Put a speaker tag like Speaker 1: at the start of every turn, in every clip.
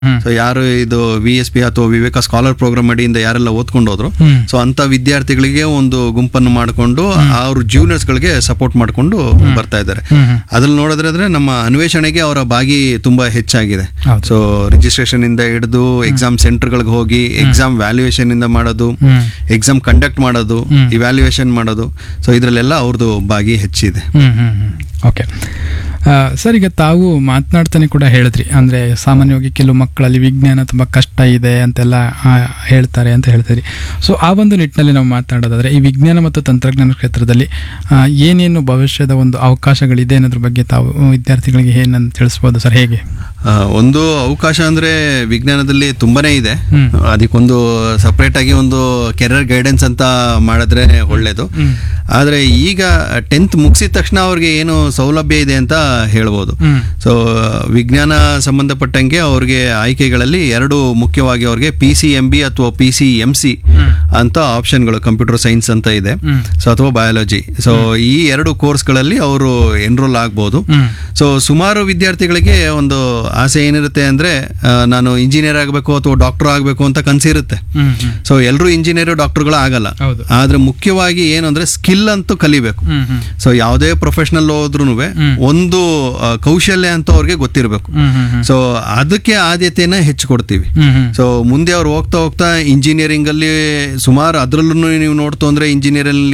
Speaker 1: ಹ್ಮ್.
Speaker 2: So ಯಾರು ಇದು V S P ಅಥವಾ ವಿವೇಕ ಸ್ಕಾಲರ್ ಪ್ರೋಗ್ರಾಮ್ ಅಡಿಯಿಂದ ಯಾರೆಲ್ಲ ಓದ್ಕೊಂಡು ಹೋದ್ರು
Speaker 1: ಹ್ಮ್.
Speaker 2: ಸೊ ಅಂತ ವಿದ್ಯಾರ್ಥಿಗಳಿಗೆ ಒಂದು ಗುಂಪನ್ನು ಮಾಡಿಕೊಂಡು ಅವ್ರ juniors ಗಳಿಗೆ ಸಪೋರ್ಟ್ ಮಾಡಿಕೊಂಡು ಬರ್ತಾ ಇದ್ದಾರೆ
Speaker 1: ಹ್ಮ್ ಹ್ಮ್.
Speaker 2: ಅದ್ರಲ್ಲಿ ನೋಡಿದ್ರೆ ಅಂದ್ರೆ ನಮ್ಮ ಅನ್ವೇಷಣೆಗೆ ಅವರ ಭಾಗಿ ತುಂಬಾ ಹೆಚ್ಚಾಗಿದೆ
Speaker 1: ಹೌದು.
Speaker 2: ಸೊ ರಿಜಿಸ್ಟ್ರೇಷನ್ ಇಂದ ಹಿಡಿದು ಎಕ್ಸಾಮ್ ಸೆಂಟರ್ಗಳಿಗೆ ಹೋಗಿ ಎಕ್ಸಾಮ್ ವ್ಯಾಲ್ಯೂಯೇಷನ್ ಇಂದ ಮಾಡೋದು
Speaker 1: ಹ್ಮ್.
Speaker 2: ಎಕ್ಸಾಮ್ ಕಂಡಕ್ಟ್ ಮಾಡೋದು
Speaker 1: ಹ್ಮ್.
Speaker 2: ಇವ್ಯಾಲ್ಯೂಯೇಷನ್ ಮಾಡೋದು ಸೊ ಇದರಲ್ಲೆಲ್ಲ ಅವ್ರದ್ದು ಭಾಗಿ ಹೆಚ್ಚಿದೆ
Speaker 1: ಹ್ಮ್ ಹ್ಮ್ ಹ್ಮ್ ಓಕೆ ಆ, ಸರ್ ಈಗ ತಾವು ಮಾತನಾಡ್ತಾನೆ ಕೂಡ ಹೇಳಿದ್ರಿ ಅಂದ್ರೆ ಸಾಮಾನ್ಯವಾಗಿ ಕೆಲವು ಮಕ್ಕಳಲ್ಲಿ ವಿಜ್ಞಾನ ತುಂಬಾ ಕಷ್ಟ ಇದೆ ಅಂತೆಲ್ಲ ಆ, ಹೇಳ್ತಾರೆ ಅಂತ ಹೇಳ್ತೀರಿ ಸೊ ಆ ಒಂದು ನಿಟ್ಟಿನಲ್ಲಿ ನಾವು ಮಾತನಾಡೋದಾದ್ರೆ ಈ ವಿಜ್ಞಾನ ಮತ್ತು ತಂತ್ರಜ್ಞಾನ ಕ್ಷೇತ್ರದಲ್ಲಿ ಆ, ಏನೇನು ಭವಿಷ್ಯದ ಒಂದು ಅವಕಾಶಗಳಿದೆ ಅನ್ನೋದ್ರ ಬಗ್ಗೆ ತಾವು ವಿದ್ಯಾರ್ಥಿಗಳಿಗೆ ಏನಂತ ತಿಳಿಸ್ಬೋದು ಸರ್ ಹೇಗೆ
Speaker 2: ಆ, ಒಂದು ಅವಕಾಶ ಅಂದ್ರೆ ವಿಜ್ಞಾನದಲ್ಲಿ ತುಂಬಾನೇ ಇದೆ
Speaker 1: ಹ್ಮ್.
Speaker 2: ಅದಕ್ಕೊಂದು ಸಪ್ರೇಟ್ ಆಗಿ ಒಂದು ಕೆರಿಯರ್ ಗೈಡೆನ್ಸ್ ಅಂತ ಮಾಡಿದ್ರೆ ಒಳ್ಳೇದು
Speaker 1: ಹ್ಮ್.
Speaker 2: ಆದ್ರೆ ಈಗ ಟೆಂತ್ ಮುಗಿಸಿದ ತಕ್ಷಣ ಅವ್ರಿಗೆ ಏನು ಸೌಲಭ್ಯ ಇದೆ ಅಂತ ಹೇಳ್ಬೋದು
Speaker 1: ಹ್ಮ್.
Speaker 2: ಸೊ ವಿಜ್ಞಾನ ಸಂಬಂಧಪಟ್ಟಂಗೆ ಅವ್ರಿಗೆ ಆಯ್ಕೆಗಳಲ್ಲಿ ಎರಡು ಮುಖ್ಯವಾಗಿ ಅವ್ರಿಗೆ ಪಿ ಸಿ ಎಂ ಬಿ ಅಥವಾ ಪಿ ಸಿ ಎಂ ಸಿ ಅಂತ ಆಪ್ಷನ್ಗಳು ಕಂಪ್ಯೂಟರ್ ಸೈನ್ಸ್ ಅಂತ ಇದೆ
Speaker 1: ಹ್ಮ್.
Speaker 2: ಸೊ ಅಥವಾ ಬಯಾಲಜಿ ಸೊ ಈ ಎರಡು ಕೋರ್ಸ್ಗಳಲ್ಲಿ ಅವರು ಎನ್ರೋಲ್ ಆಗ್ಬೋದು
Speaker 1: ಹ್ಮ್.
Speaker 2: ಸೊ ಸುಮಾರು ವಿದ್ಯಾರ್ಥಿಗಳಿಗೆ ಒಂದು ಆಸೆ ಏನಿರುತ್ತೆ ಅಂದ್ರೆ ಆ, ನಾನು ಇಂಜಿನಿಯರ್ ಆಗಬೇಕು ಅಥವಾ ಡಾಕ್ಟರ್ ಆಗಬೇಕು ಅಂತ ಕನಸಿರುತ್ತೆ
Speaker 1: ಹ್ಮ್ ಹ್ಮ್
Speaker 2: ಸೊ ಎಲ್ಲರೂ ಇಂಜಿನಿಯರ್ ಡಾಕ್ಟರ್ಗಳು ಆಗಲ್ಲ
Speaker 1: ಹೌದು.
Speaker 2: ಆದ್ರೆ ಮುಖ್ಯವಾಗಿ ಏನು ಅಂದ್ರೆ ಸ್ಕಿಲ್ ಅಂತೂ ಕಲಿಬೇಕು
Speaker 1: ಹ್ಮ್ ಹ್ಮ್
Speaker 2: ಸೊ ಯಾವುದೇ ಪ್ರೊಫೆಷನಲ್ ಹೋದ್ರೂ
Speaker 1: ಹ್ಮ್.
Speaker 2: ಒಂದು ಆ, ಕೌಶಲ್ಯ ಅಂತ ಅವ್ರಿಗೆ ಗೊತ್ತಿರಬೇಕು
Speaker 1: ಹ್ಮ್ ಹ್ಮ್ ಹ್ಮ್
Speaker 2: ಸೊ ಅದಕ್ಕೆ ಆದ್ಯತೆಯನ್ನ ಹೆಚ್ಚು ಕೊಡ್ತೀವಿ
Speaker 1: ಹ್ಮ್ ಹ್ಮ್
Speaker 2: ಸೊ ಮುಂದೆ ಅವ್ರು ಹೋಗ್ತಾ ಹೋಗ್ತಾ ಇಂಜಿನಿಯರಿಂಗ್ ಅಲ್ಲಿ ಸುಮಾರು ಅದರಲ್ಲೂ ನೀವು ನೋಡ್ತು ಅಂದ್ರೆ ಇಂಜಿನಿಯರಿಂಗ್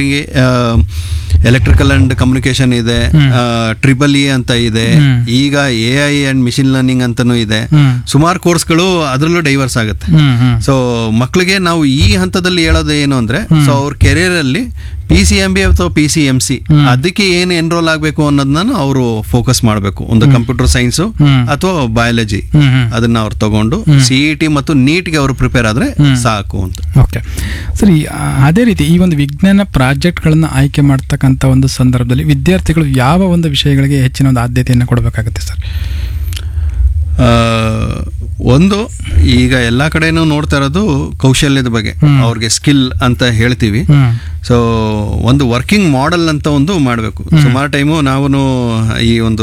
Speaker 2: ಎಲೆಕ್ಟ್ರಿಕಲ್ ಅಂಡ್ ಕಮ್ಯುನಿಕೇಶನ್ ಇದೆ ಟ್ರಿಬಲ್ ಇ ಅಂತ ಇದೆ
Speaker 1: ಹ್ಮ್.
Speaker 2: ಈಗ A I and machine learning ಅಂತಾನೂ ಇದೆ
Speaker 1: ಹ್ಮ್.
Speaker 2: ಸುಮಾರು ಕೋರ್ಸ್ಗಳು ಅದರಲ್ಲೂ ಡೈವರ್ಸ್ ಆಗುತ್ತೆ
Speaker 1: ಹ್ಮ್ ಹ್ಮ್
Speaker 2: ಸೊ ಮಕ್ಕಳಿಗೆ ನಾವು ಈ ಹಂತದಲ್ಲಿ ಹೇಳೋದು ಏನು ಅಂದ್ರೆ ಸೊ ಅವ್ರ ಕೆರಿಯರ್ ಅಲ್ಲಿ ಪಿ ಸಿ ಎಂ ಬಿ ಅಥವಾ ಪಿ ಸಿ ಎಂ ಸಿ ಅದಕ್ಕೆ ಏನು ಎನ್ರೋಲ್ ಆಗಬೇಕು ಅನ್ನೋದನ್ನ ಅವರು ಫೋಕಸ್ ಮಾಡಬೇಕು ಒಂದು ಕಂಪ್ಯೂಟರ್ ಸೈನ್ಸ್
Speaker 1: ಹ್ಮ್.
Speaker 2: ಅಥವಾ ಬಯಾಲಜಿ
Speaker 1: ಹ್ಮ್ ಹ್ಮ್
Speaker 2: ಅದನ್ನ ಅವ್ರು ತಗೊಂಡು ಸಿ ಇ ಟಿ ಮತ್ತು ನೀಟ್ಗೆ ಅವರು ಪ್ರಿಪೇರ್ ಆದ್ರೆ ಸಾಕು ಅಂತ
Speaker 1: ಓಕೆ ಸರಿ ಆ, ಅದೇ ರೀತಿ ಈ ಒಂದು ವಿಜ್ಞಾನ ಪ್ರಾಜೆಕ್ಟ್ಗಳನ್ನು ಆಯ್ಕೆ ಮಾಡ್ತಕ್ಕಂಥ ಒಂದು ಸಂದರ್ಭದಲ್ಲಿ ವಿದ್ಯಾರ್ಥಿಗಳು ಯಾವ ಒಂದು ವಿಷಯಗಳಿಗೆ ಹೆಚ್ಚಿನ ಒಂದು ಆದ್ಯತೆಯನ್ನು ಕೊಡಬೇಕಾಗುತ್ತೆ ಸರ್
Speaker 2: ಆ, ಒಂದು ಈಗ ಎಲ್ಲಾ ಕಡೆನೂ ನೋಡ್ತಾ ಇರೋದು ಕೌಶಲ್ಯದ ಬಗ್ಗೆ ಅವ್ರಿಗೆ ಸ್ಕಿಲ್ ಅಂತ ಹೇಳ್ತೀವಿ
Speaker 1: ಹ್ಮ್
Speaker 2: ಸೊ ಒಂದು ವರ್ಕಿಂಗ್ ಮಾಡೆಲ್ ಅಂತ ಒಂದು ಮಾಡಬೇಕು ಸುಮಾರು ಟೈಮು ನಾವು ಈ ಒಂದು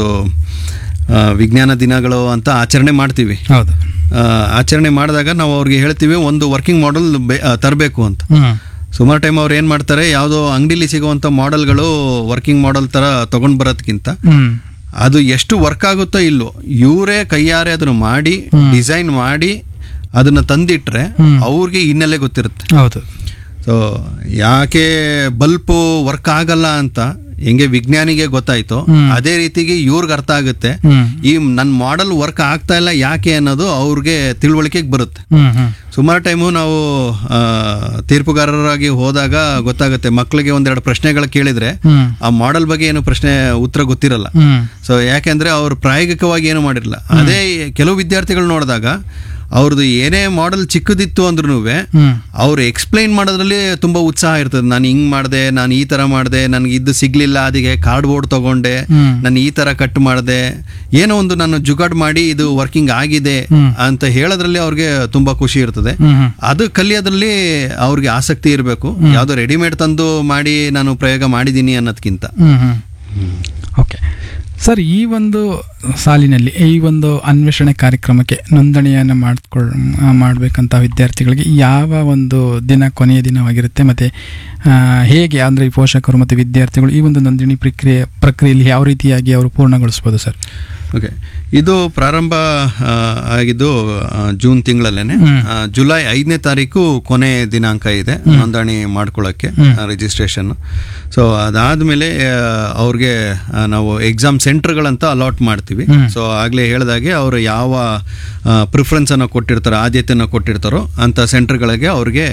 Speaker 2: ಆ, ವಿಜ್ಞಾನ ದಿನಗಳು ಅಂತ ಆಚರಣೆ ಮಾಡ್ತೀವಿ
Speaker 1: ಹೌದು
Speaker 2: ಆ, ಆಚರಣೆ ಮಾಡಿದಾಗ ನಾವು ಅವ್ರಿಗೆ ಹೇಳ್ತೀವಿ ಒಂದು ವರ್ಕಿಂಗ್ ಮಾಡೆಲ್ ತರಬೇಕು ಅಂತ
Speaker 1: ಹ್ಮ್
Speaker 2: ಸುಮಾರು ಟೈಮ್ ಅವ್ರು ಏನು ಮಾಡ್ತಾರೆ ಯಾವುದೋ ಅಂಗಡಿಲಿ ಸಿಗುವಂಥ ಮಾಡೆಲ್ಗಳು ವರ್ಕಿಂಗ್ ಮಾಡೆಲ್ ಥರ ತೊಗೊಂಡು ಬರೋದಕ್ಕಿಂತ
Speaker 1: ಹ್ಮ್
Speaker 2: ಅದು ಎಷ್ಟು ವರ್ಕ್ ಆಗುತ್ತೋ ಇಲ್ಲೋ ಇವರೇ ಕೈಯಾರೆ ಅದನ್ನು ಮಾಡಿ ಡಿಸೈನ್ ಮಾಡಿ ಅದನ್ನ ತಂದಿಟ್ರೆ ಅವ್ರಿಗೆ ಹಿನ್ನೆಲೆ ಗೊತ್ತಿರುತ್ತೆ
Speaker 1: ಹೌದು
Speaker 2: ಸೊ ಯಾಕೆ ಬಲ್ಪು ವರ್ಕ್ ಆಗಲ್ಲ ಅಂತ ಹೆಂಗೆ ವಿಜ್ಞಾನಿಗೆ ಗೊತ್ತಾಯ್ತು ಅದೇ ರೀತಿಗೆ ಇವ್ರಿಗೆ ಅರ್ಥ ಆಗುತ್ತೆ
Speaker 1: ಹ್ಮ್
Speaker 2: ಈ ನನ್ನ ಮಾಡೆಲ್ ವರ್ಕ್ ಆಗ್ತಾ ಇಲ್ಲ ಯಾಕೆ ಅನ್ನೋದು ಅವ್ರಿಗೆ ತಿಳುವಳಿಕೆಗೆ ಬರುತ್ತೆ
Speaker 1: ಹ್ಮ್ ಹ್ಮ್
Speaker 2: ಸುಮಾರು ಟೈಮು ನಾವು ಆ, ತೀರ್ಪುಗಾರರಾಗಿ ಹೋದಾಗ ಗೊತ್ತಾಗುತ್ತೆ ಮಕ್ಕಳಿಗೆ ಒಂದೆರಡು ಪ್ರಶ್ನೆಗಳು ಕೇಳಿದ್ರೆ
Speaker 1: ಹ್ಮ್
Speaker 2: ಆ ಮಾಡೆಲ್ ಬಗ್ಗೆ ಏನು ಪ್ರಶ್ನೆ ಉತ್ತರ ಗೊತ್ತಿರಲ್ಲ
Speaker 1: ಹ್ಮ್
Speaker 2: ಸೊ ಯಾಕೆಂದ್ರೆ ಅವ್ರು ಪ್ರಾಯೋಗಿಕವಾಗಿ ಏನು ಮಾಡಿರಲ್ಲ ಅದೇ ಕೆಲವು ವಿದ್ಯಾರ್ಥಿಗಳು ನೋಡಿದಾಗ ಅವ್ರದ್ದು ಏನೇ ಮಾಡೆಲ್ ಚಿಕ್ಕದಿತ್ತು ಅಂದ್ರೂ
Speaker 1: ಹ್ಮ್
Speaker 2: ಅವ್ರು ಎಕ್ಸ್ಪ್ಲೈನ್ ಮಾಡೋದ್ರಲ್ಲಿ ತುಂಬಾ ಉತ್ಸಾಹ ಇರ್ತದೆ ನಾನು ಹಿಂಗ್ ಮಾಡಿದೆ ನಾನು ಈ ತರ ಮಾಡಿದೆ ನನಗೆ ಇದು ಸಿಗ್ಲಿಲ್ಲ ಅದಕ್ಕೆ ಕಾರ್ಡ್ ಬೋರ್ಡ್ ತಗೊಂಡೆ
Speaker 1: ಹ್ಮ್.
Speaker 2: ನಾನು ಈ ತರ ಕಟ್ ಮಾಡಿದೆ ಏನೋ ಒಂದು ನಾನು ಜುಗಾಡ್ ಮಾಡಿ ಇದು ವರ್ಕಿಂಗ್ ಆಗಿದೆ
Speaker 1: ಹ್ಮ್.
Speaker 2: ಅಂತ ಹೇಳೋದ್ರಲ್ಲಿ ಅವ್ರಿಗೆ ತುಂಬಾ ಖುಷಿ ಇರ್ತದೆ
Speaker 1: ಹ್ಮ್ ಹ್ಮ್
Speaker 2: ಅದು ಕಲಿಯೋದ್ರಲ್ಲಿ ಅವ್ರಿಗೆ ಆಸಕ್ತಿ ಇರಬೇಕು ಯಾವ್ದೋ ರೆಡಿಮೇಡ್ ತಂದು ಮಾಡಿ ನಾನು ಪ್ರಯೋಗ ಮಾಡಿದ್ದೀನಿ ಅನ್ನೋದಕ್ಕಿಂತ
Speaker 1: ಹ್ಮ್ ಹ್ಮ್ ಓಕೆ ಸರ್ ಈ ಒಂದು ಸಾಲಿನಲ್ಲಿ ಈ ಒಂದು ಅನ್ವೇಷಣೆ ಕಾರ್ಯಕ್ರಮಕ್ಕೆ ನೋಂದಣಿಯನ್ನು ಮಾಡ್ಕೊಳ್ ಮಾಡಬೇಕಂತ ವಿದ್ಯಾರ್ಥಿಗಳಿಗೆ ಯಾವ ಒಂದು ದಿನ ಕೊನೆಯ ದಿನವಾಗಿರುತ್ತೆ ಮತ್ತು ಹೇಗೆ ಅಂದರೆ ಈ ಪೋಷಕರು ಮತ್ತು ವಿದ್ಯಾರ್ಥಿಗಳು ಈ ಒಂದು ನೋಂದಣಿ ಪ್ರಕ್ರಿಯೆ ಪ್ರಕ್ರಿಯೆಯಲ್ಲಿ ಯಾವ ರೀತಿಯಾಗಿ ಅವರು ಪೂರ್ಣಗೊಳಿಸ್ಬೋದು ಸರ್
Speaker 2: ಓಕೆ ಇದು ಪ್ರಾರಂಭ ಆ, ಆಗಿದ್ದು ಆ, ಜೂನ್ ತಿಂಗಳಲ್ಲೇನೆ
Speaker 1: ಹ್ಮ್.
Speaker 2: ಆ, ಜುಲೈ ಐದನೇ ತಾರೀಕು ಕೊನೆ ದಿನಾಂಕ ಇದೆ ನೋಂದಣಿ ಮಾಡ್ಕೊಳ್ಳೋಕ್ಕೆ ರಿಜಿಸ್ಟ್ರೇಷನ್ ಸೊ ಅದಾದಮೇಲೆ ಅವ್ರಿಗೆ ಆ, ನಾವು ಎಕ್ಸಾಮ್ ಸೆಂಟರ್ಗಳಂತ ಅಲಾಟ್ ಮಾಡ್ತೀವಿ
Speaker 1: ಹ್ಮ್.
Speaker 2: ಸೊ ಆಗಲೇ ಹೇಳಿದಾಗೆ ಅವರು ಯಾವ ಪ್ರಿಫರೆನ್ಸನ್ನು ಕೊಟ್ಟಿರ್ತಾರೋ ಆದ್ಯತೆಯನ್ನು ಕೊಟ್ಟಿರ್ತಾರೋ ಅಂಥ ಸೆಂಟರ್ಗಳಿಗೆ ಅವ್ರಿಗೆ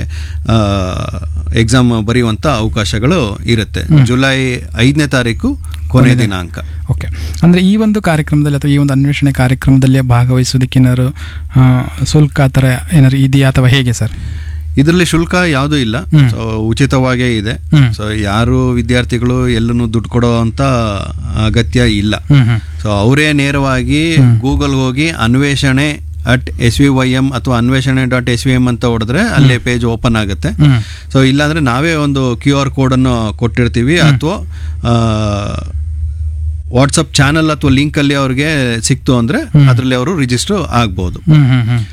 Speaker 2: ಎಕ್ಸಾಮ್ ಬರೆಯುವಂಥ ಅವಕಾಶಗಳು ಇರುತ್ತೆ ಜುಲೈ ಐದನೇ ತಾರೀಕು ಕೊನೆ ದಿನಾಂಕ
Speaker 1: ಓಕೆ ಅಂದರೆ ಈ ಒಂದು ಕಾರ್ಯಕ್ರಮದಲ್ಲಿ ಅಥವಾ ಈ ಒಂದು ಅನ್ವೇಷಣೆ ಕಾರ್ಯಕ್ರಮದಲ್ಲಿ ಭಾಗವಹಿಸೋದಕ್ಕೆ ಏನಾದ್ರು ಆ, ಶುಲ್ಕ ಆ ಥರ ಏನಾದ್ರು ಇದೆಯಾ ಅಥವಾ ಹೇಗೆ ಸರ್
Speaker 2: ಇದರಲ್ಲಿ ಶುಲ್ಕ ಯಾವುದೂ ಇಲ್ಲ
Speaker 1: ಹ್ಮ್.
Speaker 2: ಸೊ ಉಚಿತವಾಗೇ ಇದೆ
Speaker 1: ಹ್ಮ್.
Speaker 2: ಸೊ ಯಾರು ವಿದ್ಯಾರ್ಥಿಗಳು ಎಲ್ಲೂ ದುಡ್ಡು ಕೊಡೋ ಅಂತ ಅಗತ್ಯ ಇಲ್ಲ
Speaker 1: ಹ್ಮ್ ಹ್ಮ್
Speaker 2: ಸೊ ಅವರೇ ನೇರವಾಗಿ ಗೂಗಲ್ ಹೋಗಿ ಅನ್ವೇಷಣೆ at S V Y M ಅಥವಾ ಅನ್ವೇಷಣೆ ಡಾಟ್ ಎಸ್ ವಿ ಎಂ ಅಂತ ಹೊಡೆದ್ರೆ ಅಲ್ಲೇ ಪೇಜ್ ಓಪನ್ ಆಗುತ್ತೆ
Speaker 1: ಹ್ಮ್
Speaker 2: ಸೊ ಇಲ್ಲಾಂದ್ರೆ ನಾವೇ ಒಂದು ಕ್ಯೂ ಆರ್ ಕೋಡನ್ನು ಕೊಟ್ಟಿರ್ತೀವಿ ಅಥವಾ ವಾಟ್ಸಪ್ ಚಾನಲ್ ಅಥವಾ ಲಿಂಕ್ ಅಲ್ಲಿ ಅವ್ರಿಗೆ ಸಿಕ್ತು ಅಂದ್ರೆ ಅದರಲ್ಲಿ ಅವರು ರಿಜಿಸ್ಟರ್ ಆಗ್ಬೋದು
Speaker 1: ಹ್ಮ್ ಹ್ಮ್ ಹ್ಮ್